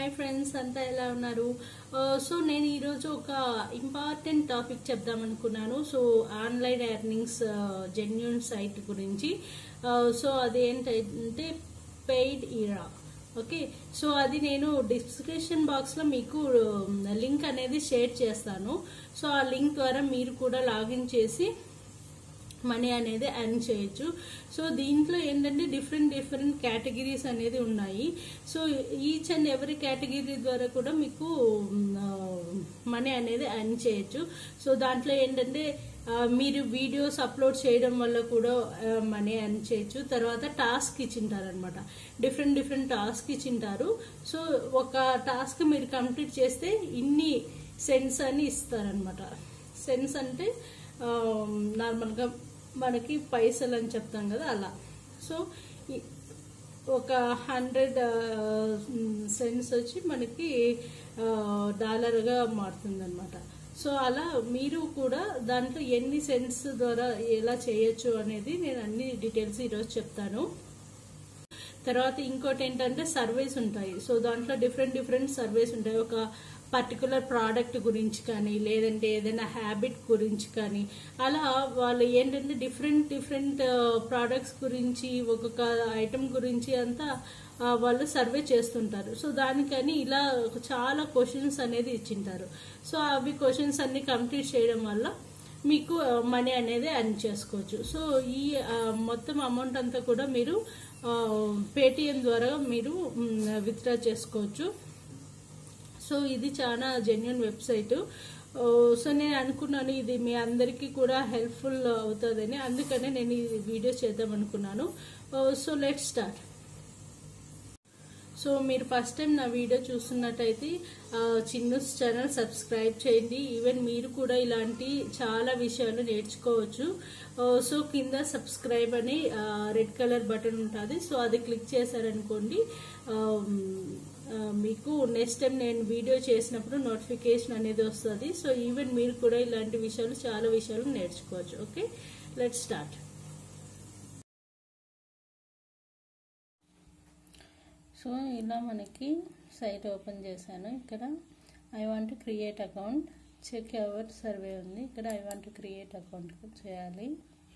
hi friends అంతా ఎలా ఉన్నారు సో నేను ఈరోజు ఒక ఇంపార్టెంట్ టాపిక్ చెప్దాం అనుకున్నాను so online earnings genuine site గురించి సో అదేంటంటే పెయిడ్ ఈరా ఓకే సో అది నేను డిస్క్రిప్షన్ బాక్స్లో మీకు లింక్ అనేది షేర్ చేస్తాను సో ఆ లింక్ ద్వారా మీరు కూడా లాగిన్ చేసి మనీ అనేది ఎర్న్ చేయొచ్చు సో దీంట్లో ఏంటంటే డిఫరెంట్ డిఫరెంట్ కేటగిరీస్ అనేది ఉన్నాయి so each and every category ద్వారా కూడా మీకు మనీ అనేది ఎర్న్ చేయొచ్చు సో దాంట్లో ఏంటంటే మీరు వీడియోస్ అప్లోడ్ చేయడం వల్ల కూడా మనీ ఎర్న్ చేయొచ్చు తర్వాత టాస్క్ ఇచ్చింటారు అనమాట డిఫరెంట్ డిఫరెంట్ టాస్క్ ఇచ్చింటారు సో ఒక టాస్క్ మీరు కంప్లీట్ చేస్తే ఇన్ని సెన్స్ అని ఇస్తారనమాట సెన్స్ అంటే నార్మల్గా మనకి పైసలు అని చెప్తాం కదా అలా సో ఒక హండ్రెడ్ సెన్స్ వచ్చి మనకి డాలర్గా మారుతుంది అనమాట సో అలా మీరు కూడా దాంట్లో ఎన్ని సెన్స్ ద్వారా ఎలా చేయొచ్చు అనేది నేను అన్ని డీటెయిల్స్ ఈరోజు చెప్తాను తర్వాత ఇంకోటి ఏంటంటే సర్వేస్ ఉంటాయి సో దాంట్లో డిఫరెంట్ డిఫరెంట్ సర్వేస్ ఉంటాయి ఒక పర్టికులర్ ప్రోడక్ట్ గురించి కానీ లేదంటే ఏదైనా హ్యాబిట్ గురించి కానీ అలా వాళ్ళు ఏంటంటే డిఫరెంట్ డిఫరెంట్ ప్రోడక్ట్స్ గురించి ఒక్కొక్క ఐటమ్ గురించి అంతా వాళ్ళు సర్వే చేస్తుంటారు సో దానికని ఇలా చాలా క్వశ్చన్స్ అనేది ఇచ్చింటారు సో అవి క్వశ్చన్స్ అన్ని కంప్లీట్ చేయడం వల్ల మీకు మనీ అనేది ఎర్న్ చేసుకోవచ్చు సో ఈ మొత్తం అమౌంట్ అంతా కూడా మీరు పేటిఎం ద్వారా మీరు విత్డ్రా చేసుకోవచ్చు సో ఇది చాలా జెన్యున్ వెబ్సైట్ సో నేను అనుకున్నాను ఇది మీ అందరికీ కూడా హెల్ప్ఫుల్ అవుతుందని అందుకనే నేను ఈ వీడియో చేద్దాం అనుకున్నాను సో లెట్ స్టార్ట్ సో మీరు ఫస్ట్ టైం నా వీడియో చూస్తున్నట్టయితే చిన్నూస్ ఛానల్ సబ్స్క్రైబ్ చేయండి ఈవెన్ మీరు కూడా ఇలాంటి చాలా విషయాలు నేర్చుకోవచ్చు సో కింద సబ్స్క్రైబ్ అని రెడ్ కలర్ బటన్ ఉంటుంది సో అది క్లిక్ చేశారనుకోండి మీకు నెక్స్ట్ టైం నేను వీడియో చేసినప్పుడు నోటిఫికేషన్ అనేది వస్తుంది సో ఈవెన్ మీరు కూడా ఇలాంటి విషయాలు చాలా విషయాలు నేర్చుకోవచ్చు ఓకే లెట్ స్టార్ట్ సో ఇలా మనకి సైట్ ఓపెన్ చేశాను ఇక్కడ I want create account check our survey ఉంది ఇక్కడ ఐ వాంట్ క్రియేట్ అకౌంట్ చేయాలి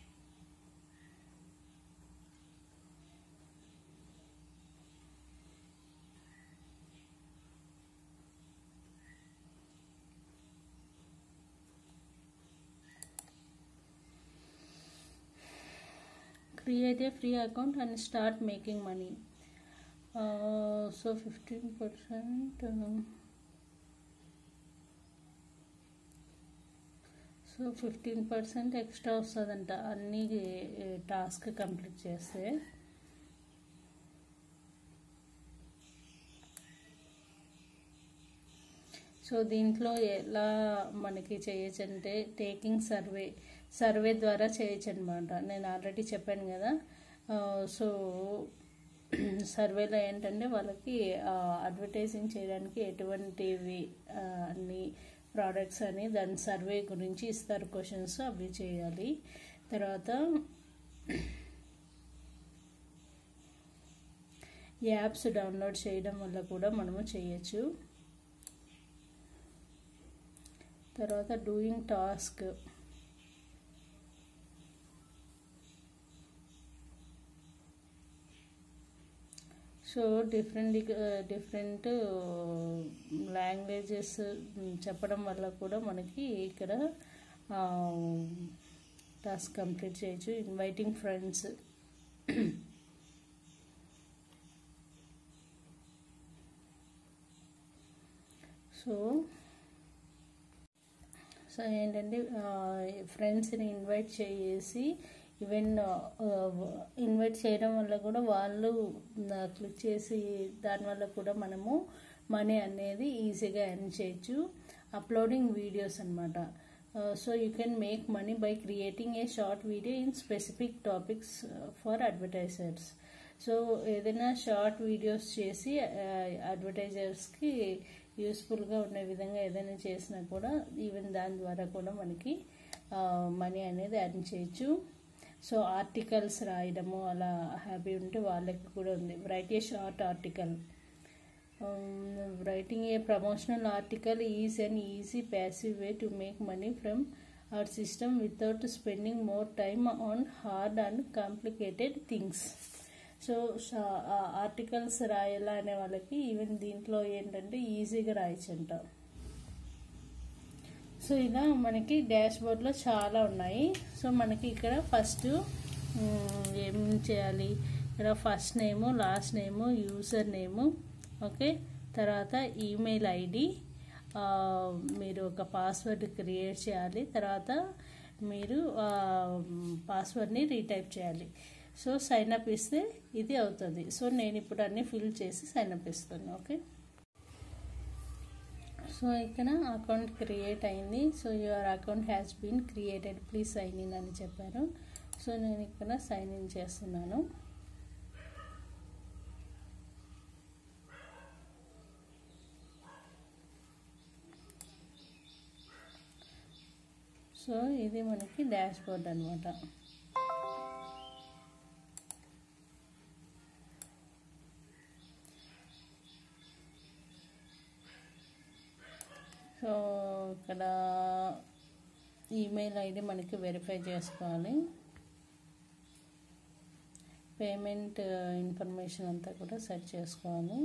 create a free account and start making money uh, so 15 percent um, so fifteen percent extra వస్తుందంట అన్ని task complete చేస్తే so దీంట్లో ఎలా మనకి చేయొచ్చు అంటే టేకింగ్ సర్వే సర్వే ద్వారా చేయొచ్చు అనమాట నేను ఆల్రెడీ చెప్పాను కదా సో సర్వేలో ఏంటంటే వాళ్ళకి అడ్వర్టైజింగ్ చేయడానికి ఎటువంటివి అన్ని ప్రోడక్ట్స్ అని దాని సర్వే గురించి ఇస్తారు క్వశ్చన్స్ అవి చేయాలి తర్వాత యాప్స్ డౌన్లోడ్ చేయడం వల్ల కూడా మనము చేయొచ్చు తర్వాత doing task so different different languages చెప్పడం వల్ల కూడా మనకి ఇక్కడ టాస్క్ కంప్లీట్ చేయొచ్చు ఇన్వైటింగ్ ఫ్రెండ్స్ సో సో ఏంటంటే ఫ్రెండ్స్ని ఇన్వైట్ చేసి ఈవెన్ ఇన్వైట్ చేయడం వల్ల కూడా వాళ్ళు క్లిక్ చేసి దానివల్ల కూడా మనము మనీ అనేది ఈజీగా ఎర్న్ చేయొచ్చు అప్లోడింగ్ వీడియోస్ అనమాట so you can make money by creating a short video in specific topics for advertisers so ఏదైనా షార్ట్ వీడియోస్ చేసి అడ్వర్టైజర్స్కి యూస్ఫుల్గా ఉండే విధంగా ఏదైనా చేసినా కూడా ఈవెన్ దాని ద్వారా కూడా మనకి మనీ అనేది ఎర్న్ చేయొచ్చు సో ఆర్టికల్స్ రాయడము అలా హ్యాపీ ఉంటే వాళ్ళకి కూడా ఉంది write a short article writing a promotional article is an easy passive way to make money from our system without spending more time on hard and complicated things so articles రాయాలా అనే వాళ్ళకి even దీంట్లో ఏంటంటే ఈజీగా రాయొచ్చంట so ఇలా మనకి dash బోర్డ్లో చాలా ఉన్నాయి సో మనకి ఇక్కడ ఫస్ట్ ఏం చేయాలి ఇక్కడ first name last name user name okay తర్వాత ఈమెయిల్ ఐడి మీరు ఒక పాస్వర్డ్ క్రియేట్ చేయాలి తర్వాత మీరు పాస్వర్డ్ని రీటైప్ చేయాలి సో సైన్ అప్ ఇస్తే ఇది అవుతుంది సో నేను ఇప్పుడు అన్నీ ఫిల్ చేసి సైన్ అప్ ఇస్తాను ఓకే సో ఇక్కడ అకౌంట్ క్రియేట్ అయింది so your account has been created please sign in అని చెప్పారు సో నేను ఇక్కడ సైన్ ఇన్ చేస్తున్నాను సో ఇది మనకి డాష్ బోర్డ్ అనమాట సో ఇక్కడ ఈమెయిల్ ఐడి మనకి వెరిఫై చేసుకోవాలి పేమెంట్ ఇన్ఫర్మేషన్ అంతా కూడా సెట్ చేసుకోవాలి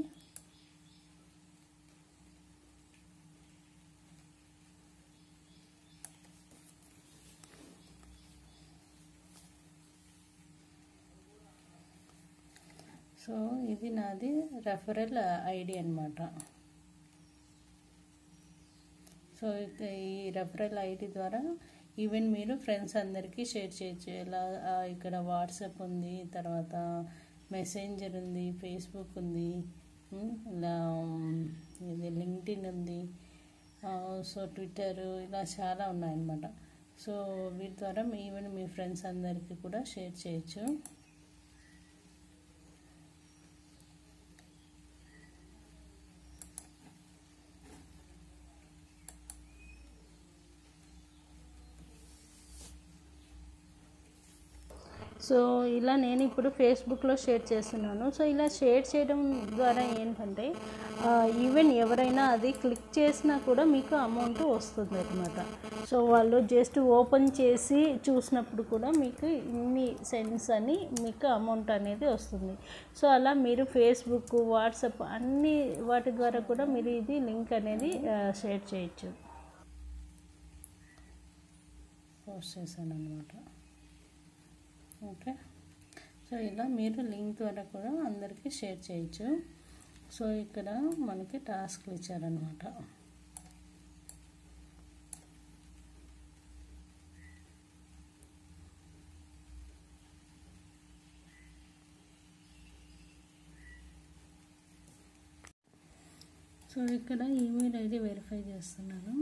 సో ఇది నాది రెఫరల్ ఐడి అనమాట సో ఈ రెఫరల్ ఐడి ద్వారా ఈవెన్ మీరు ఫ్రెండ్స్ అందరికీ షేర్ చేయొచ్చు ఇలా ఇక్కడ వాట్సాప్ ఉంది తర్వాత మెసెంజర్ ఉంది ఫేస్బుక్ ఉంది ఇలా ఇది లింక్డ్ఇన్ ఉంది సో ట్విట్టర్ ఇలా చాలా ఉన్నాయన్నమాట సో వీటి ద్వారా ఈవెన్ మీ ఫ్రెండ్స్ అందరికీ కూడా షేర్ చేయొచ్చు సో ఇలా నేను ఇప్పుడు ఫేస్బుక్లో షేర్ చేస్తున్నాను సో ఇలా షేర్ చేయడం ద్వారా ఏంటంటే ఈవెన్ ఎవరైనా అది క్లిక్ చేసినా కూడా మీకు అమౌంట్ వస్తుంది అనమాట సో వాళ్ళు జస్ట్ ఓపెన్ చేసి చూసినప్పుడు కూడా మీకు ఇన్ని సెన్స్ అని మీకు అమౌంట్ అనేది వస్తుంది సో అలా మీరు ఫేస్బుక్ వాట్సాప్ అన్ని వాటి ద్వారా కూడా మీరు ఇది లింక్ అనేది షేర్ చేయొచ్చు పోస్ట్ చేశాను అనమాట ఓకే సో ఇలా మీరు లింక్ ద్వారా కూడా అందరికీ షేర్ చేయొచ్చు సో ఇక్కడ మనకి టాస్క్లు ఇచ్చారనమాట సో ఇక్కడ ఈమెయిల్ ఐడి వెరిఫై చేస్తున్నాను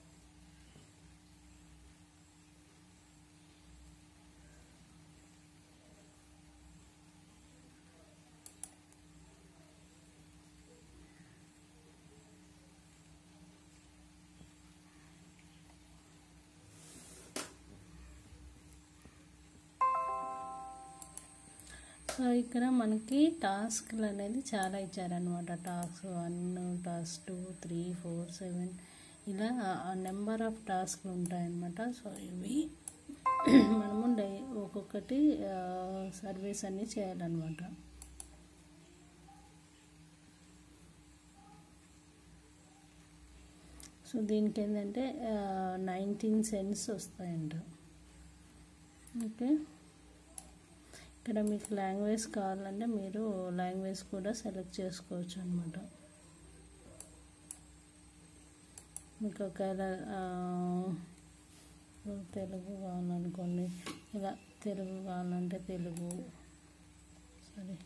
సో ఇక్కడ మనకి టాస్క్లు అనేది చాలా ఇచ్చారనమాట task one task two three four seven ఇలా నెంబర్ ఆఫ్ టాస్క్లు ఉంటాయన్నమాట సో ఇవి మనము డై ఒక్కొక్కటి సర్వీస్ అన్నీ చేయాలన్నమాట సో దీనికి ఏంటంటే నైన్టీన్ సెంట్స్ వస్తాయంట ఓకే ఇక్కడ మీకు లాంగ్వేజ్ కావాలంటే మీరు లాంగ్వేజ్ కూడా సెలెక్ట్ చేసుకోవచ్చు అనమాట మీకు ఒకవేళ తెలుగు కావాలనుకోండి ఇలా తెలుగు కావాలంటే తెలుగు సరే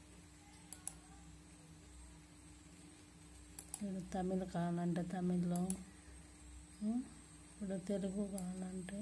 ఇప్పుడు తమిళ్ కావాలంటే తమిళ్లో ఇప్పుడు తెలుగు కావాలంటే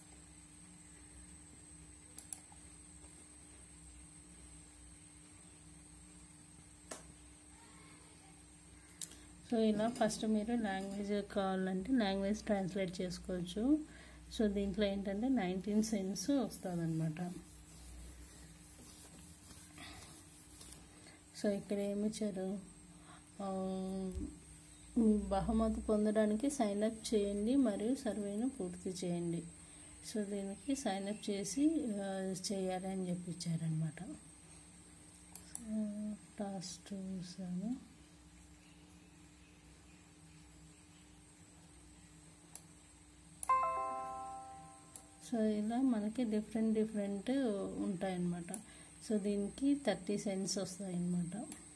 సో ఇలా ఫస్ట్ మీరు లాంగ్వేజ్ కావాలంటే లాంగ్వేజ్ ట్రాన్స్లేట్ చేసుకోవచ్చు సో దీంట్లో ఏంటంటే నైన్టీన్ సెన్స్ వస్తుందన్నమాట సో ఇక్కడ ఏమి ఇచ్చారు ఆ, మీ బహుమతి పొందడానికి సైన్ అప్ చేయండి మరియు సర్వేను పూర్తి చేయండి సో దీనికి సైన్ అప్ చేసి ఆ, చేయాలి అని చెప్పి ఇచ్చారనమాట టాస్ట్ చూసాను సో ఇలా మనకి డిఫరెంట్ డిఫరెంట్ ఉంటాయన్నమాట సో దీనికి థర్టీ సెంట్స్ వస్తాయన్నమాట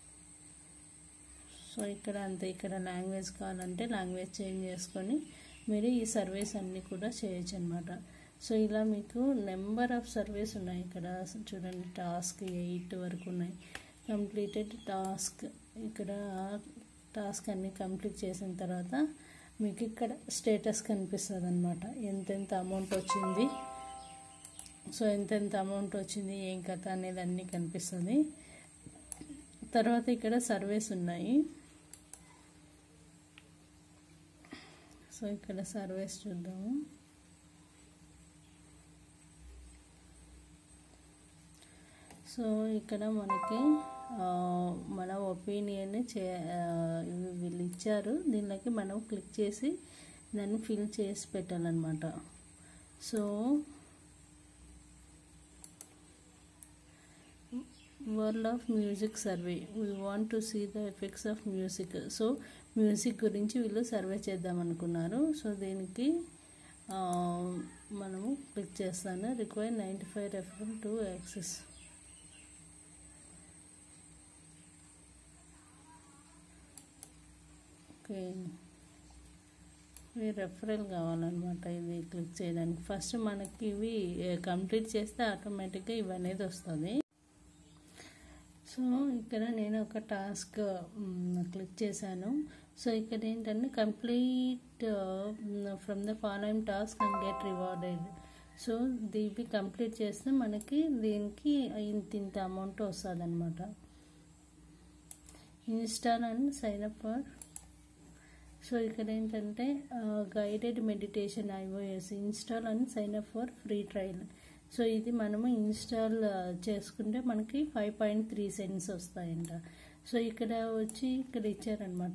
సో ఇక్కడ అంతే ఇక్కడ లాంగ్వేజ్ కావాలంటే లాంగ్వేజ్ చేంజ్ చేసుకొని మీరు ఈ సర్వీస్ అన్నీ కూడా చేయొచ్చు అనమాట సో ఇలా మీకు నెంబర్ ఆఫ్ సర్వీస్ ఉన్నాయి ఇక్కడ చూడండి టాస్క్ ఎయిట్ వరకు ఉన్నాయి కంప్లీటెడ్ టాస్క్ ఇక్కడ టాస్క్ అన్నీ కంప్లీట్ చేసిన తర్వాత మీకు ఇక్కడ స్టేటస్ కనిపిస్తుంది అనమాట ఎంతెంత అమౌంట్ వచ్చింది సో ఎంతెంత అమౌంట్ వచ్చింది ఏం కథ అనేది అన్నీ కనిపిస్తుంది తర్వాత ఇక్కడ సర్వేస్ ఉన్నాయి సో ఇక్కడ సర్వేస్ చూద్దాము సో ఇక్కడ మనకి ఆ, మన ఒపీనియన్ చే ఆ, ఇవి వీళ్ళు ఇచ్చారు దీనిలోకి మనం క్లిక్ చేసి దాన్ని ఫిల్ చేసి పెట్టాలన్నమాట so world of music survey we want to see the effects of music so music గురించి వీళ్ళు సర్వే చేద్దాం అనుకున్నారు సో దీనికి ఆ, మనము క్లిక్ చేస్తాను require ninety five refer to access okay ఇవి రెఫరల్ కావాలన్నమాట ఇది క్లిక్ చేయడానికి ఫస్ట్ మనకి ఇవి కంప్లీట్ చేస్తే ఆటోమేటిక్గా ఇవి అనేది వస్తుంది సో ఇక్కడ నేను ఒక టాస్క్ క్లిక్ చేశాను సో ఇక్కడ ఏంటంటే complete from the following task and get rewarded so దీన్ని కంప్లీట్ చేస్తే మనకి దీనికి ఇంత ఇంత అమౌంట్ వస్తుంది అనమాట install and sign up for so ఇక్కడ ఏంటంటే guided meditation iOS install and sign up for free trial so ఇది మనము ఇన్స్టాల్ చేసుకుంటే మనకి ఫైవ్ పాయింట్ త్రీ సెంట్స్ వస్తాయంట సో ఇక్కడ వచ్చి ఇక్కడ ఇచ్చారనమాట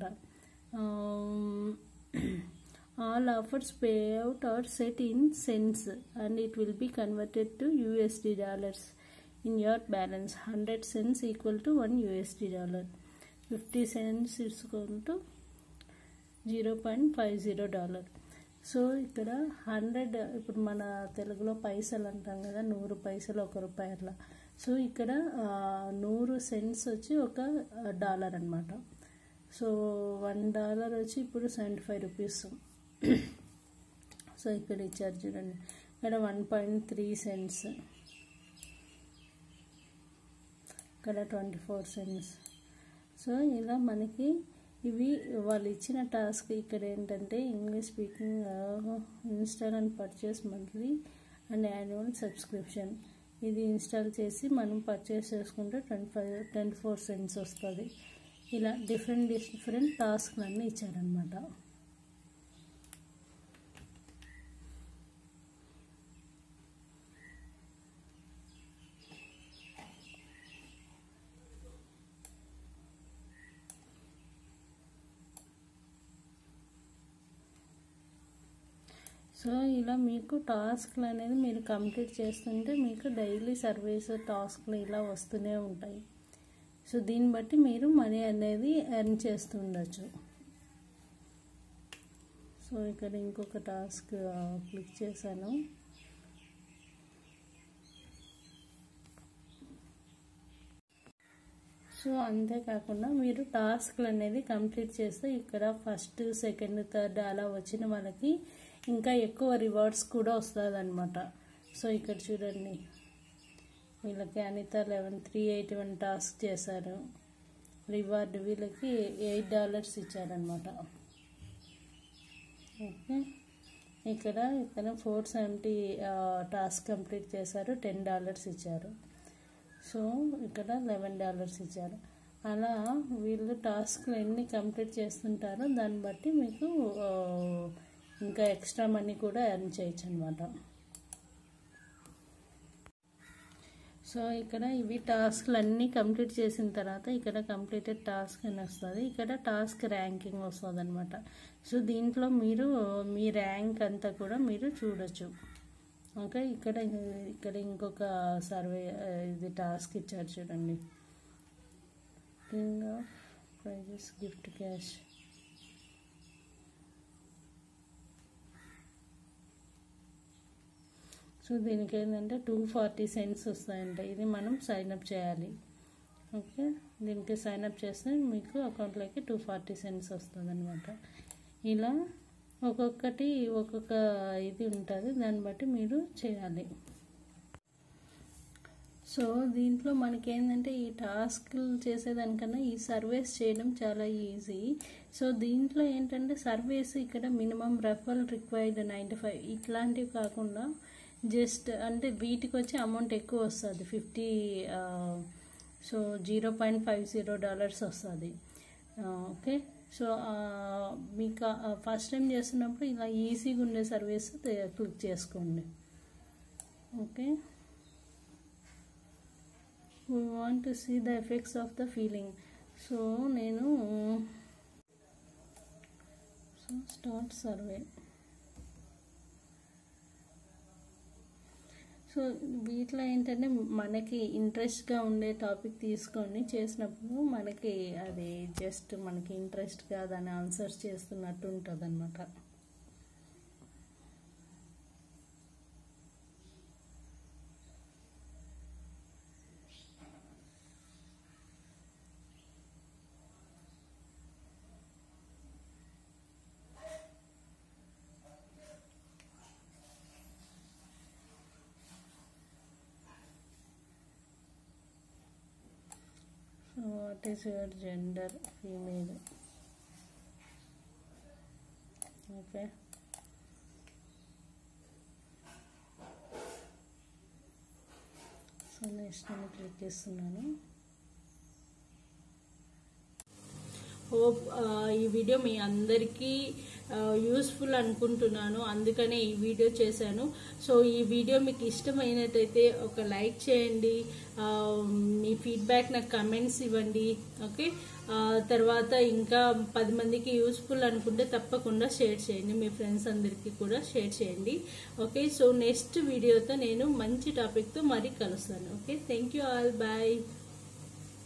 all offers pay out are set in cents and it will be converted to USD dollars in your balance hundred cents equal to one USD dollar fifty cents equal to zero point five zero dollar so ఇక్కడ hundred ఇప్పుడు మన తెలుగులో పైసలు అంటాం కదా నూరు పైసలు ఒక రూపాయి అట్లా సో ఇక్కడ ఆ, నూరు సెంట్స్ వచ్చి ఒక డాలర్ అనమాట సో వన్ డాలర్ వచ్చి ఇప్పుడు సెవెంటీ ఫైవ్ రూపీస్ సో ఇక్కడ ఇచ్చారు చూడండి ఇక్కడ వన్ పాయింట్ త్రీ సెంట్స్ ఇక్కడ ట్వంటీ ఫోర్ సెంట్స్ సో ఇలా మనకి ఇవి వాళ్ళు ఇచ్చిన టాస్క్ ఇక్కడ ఏంటంటే English speaking install and purchase monthly and annual subscription ఇది ఇన్స్టాల్ చేసి మనం పర్చేస్ చేసుకుంటే twenty five twenty four cents వస్తుంది ఇలా డిఫరెంట్ డిఫరెంట్ టాస్క్లన్నీ ఇచ్చారనమాట సో ఇలా మీకు టాస్క్లు అనేది మీరు కంప్లీట్ చేస్తుంటే మీకు డైలీ సర్వీస్ టాస్క్లు ఇలా వస్తూనే ఉంటాయి సో దీన్ని బట్టి మీరు మనీ అనేది ఎర్న్ చేస్తూ ఉండొచ్చు సో ఇక్కడ ఇంకొక టాస్క్ క్లిక్ చేశాను సో అంతేకాకుండా మీరు టాస్క్లు అనేది కంప్లీట్ చేస్తే ఇక్కడ ఫస్ట్ సెకండ్ థర్డ్ అలా వచ్చిన వాళ్ళకి ఇంకా ఎక్కువ రివార్డ్స్ కూడా వస్తుంది అనమాట సో ఇక్కడ చూడండి వీళ్ళకి అనిత eleven three eighty one task చేశారు రివార్డ్ వీళ్ళకి ఎయిట్ డాలర్స్ ఇచ్చారనమాట ఓకే ఇక్కడ ఇక్కడ ఫోర్ సెవెంటీ టాస్క్ కంప్లీట్ చేశారు టెన్ డాలర్స్ ఇచ్చారు సో ఇక్కడ లెవెన్ డాలర్స్ ఇచ్చారు అలా వీళ్ళు టాస్క్లు ఎన్ని కంప్లీట్ చేస్తుంటారో దాన్ని బట్టి మీకు ఆ, ఇంకా ఎక్స్ట్రా మనీ కూడా ఎర్న్ చేయొచ్చు అనమాట సో ఇక్కడ ఇవి టాస్క్లు అన్నీ కంప్లీట్ చేసిన తర్వాత ఇక్కడ కంప్లీటెడ్ టాస్క్ అని వస్తుంది ఇక్కడ టాస్క్ ర్యాంకింగ్ వస్తుంది అనమాట సో దీంట్లో మీరు మీ ర్యాంక్ అంతా కూడా మీరు చూడొచ్చు ఓకే ఇక్కడ ఇక్కడ ఇంకొక సర్వే ఇది టాస్క్ ఇచ్చారు చూడండి king of prizes gift cash so దీనికి ఏంటంటే టూ ఫార్టీ సెంట్స్ వస్తాయంట ఇది మనం సైన్అప్ చేయాలి ఓకే దీనికి సైన్అప్ చేస్తే మీకు అకౌంట్లోకి టూ ఫార్టీ సెంట్స్ వస్తుంది అనమాట ఇలా ఒక్కొక్కటి ఒక్కొక్క ఇది ఉంటుంది దాన్ని బట్టి మీరు చేయాలి సో దీంట్లో మనకి ఏంటంటే ఈ టాస్క్లు చేసేదానికన్నా ఈ సర్వేస్ చేయడం చాలా ఈజీ సో దీంట్లో ఏంటంటే సర్వేస్ ఇక్కడ minimum referral required ninety five ఇట్లాంటివి కాకుండా జస్ట్ అంటే వీటికి వచ్చే అమౌంట్ ఎక్కువ వస్తుంది fifty so zero point five zero dollars వస్తుంది ఓకే సో మీకు ఫస్ట్ టైం చేస్తున్నప్పుడు ఇలా ఈజీగా ఉండే సర్వీస్ క్లిక్ చేసుకోండి okay we want to see the effects of the feeling so నేను సో స్టార్ట్ సర్వే సో వీటిలో ఏంటంటే మనకి ఇంట్రెస్ట్గా ఉండే టాపిక్ తీసుకొని చేసినప్పుడు మనకి అది జస్ట్ మనకి ఇంట్రెస్ట్గా దాని ఆన్సర్స్ చేస్తున్నట్టు ఉంటుంది అనమాట so what is your gender female okay so next నేను క్లిక్ చేస్తున్నాను హోప్ ఈ వీడియో మీ అందరికీ యూస్ఫుల్ అనుకుంటున్నాను అందుకనే ఈ వీడియో చేశాను సో ఈ వీడియో మీకు ఇష్టమైనట్టయితే ఒక లైక్ చేయండి మీ ఫీడ్బ్యాక్ నాకు కమెంట్స్ ఇవ్వండి ఓకే తర్వాత ఇంకా పది మందికి యూస్ఫుల్ అనుకుంటే తప్పకుండా షేర్ చేయండి మీ ఫ్రెండ్స్ అందరికీ కూడా షేర్ చేయండి ఓకే సో నెక్స్ట్ వీడియోతో నేను మంచి టాపిక్తో మరీ కలుస్తాను okay thank you all bye